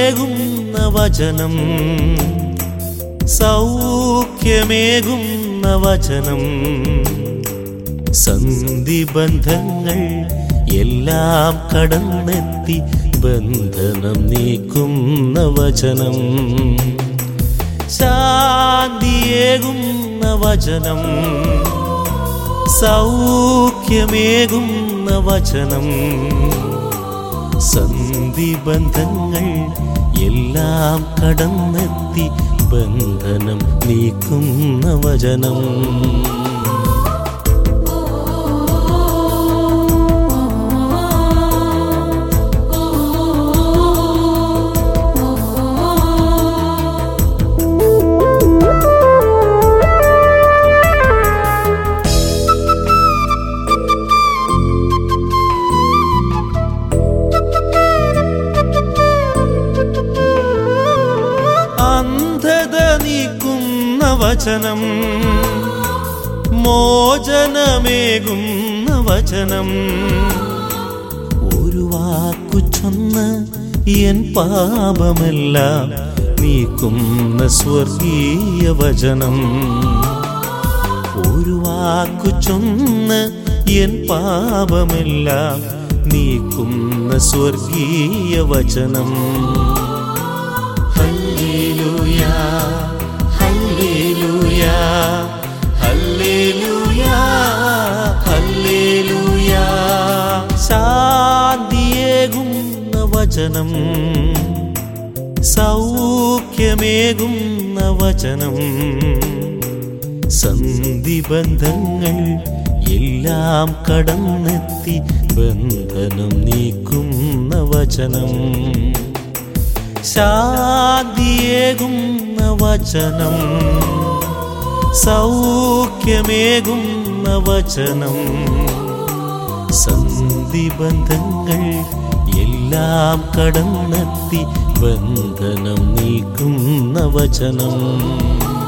ശാന്തിയേകുന്ന വചനം സൗഖ്യമേകുന്ന വചനം സന്ധിബന്ധങ്ങൾ എല്ലാം കടന്നെത്തി ബന്ധനം നീക്കുന്ന വചനം ശാന്തിയേകുന്ന വചനം സൗഖ്യമേകുന്ന വചനം സന്ധിബന്ധങ്ങൾ എല്ലാം കടന്നെത്തി ബന്ധനം നീക്കുന്ന വചനം അന്ധത നീക്കുന്ന വചനം മോചനമേകുന്ന വചനം ഒരു വാക്കു ചൊന്ന് എൻ പാപമെല്ലാം നീക്കുന്ന സ്വർഗീയ വചനം ഒരു വാക്കു ചൊന്ന് എൻ പാപമെല്ലാം നീക്കുന്ന സ്വർഗീയ വചനം ഹല്ലേലൂയാ ഹല്ലേലൂയാ ഹല്ലേലൂയാ ഹല്ലേലൂയാ ശാന്തിയേകുന്ന വചനം സൗഖ്യമേകുന്ന വചനം സന്ധിബന്ധങ്ങൾ എല്ലാം കടന്നെത്തി ബന്ധനം നീക്കുന്ന വചനം ശാന്തിയേകുന്ന വചനം സൗഖ്യമേകുന്ന വചനം സന്ധിബന്ധങ്ങൾ എല്ലാം കടന്നെത്തി ബന്ധനം നീക്കുന്ന വചനം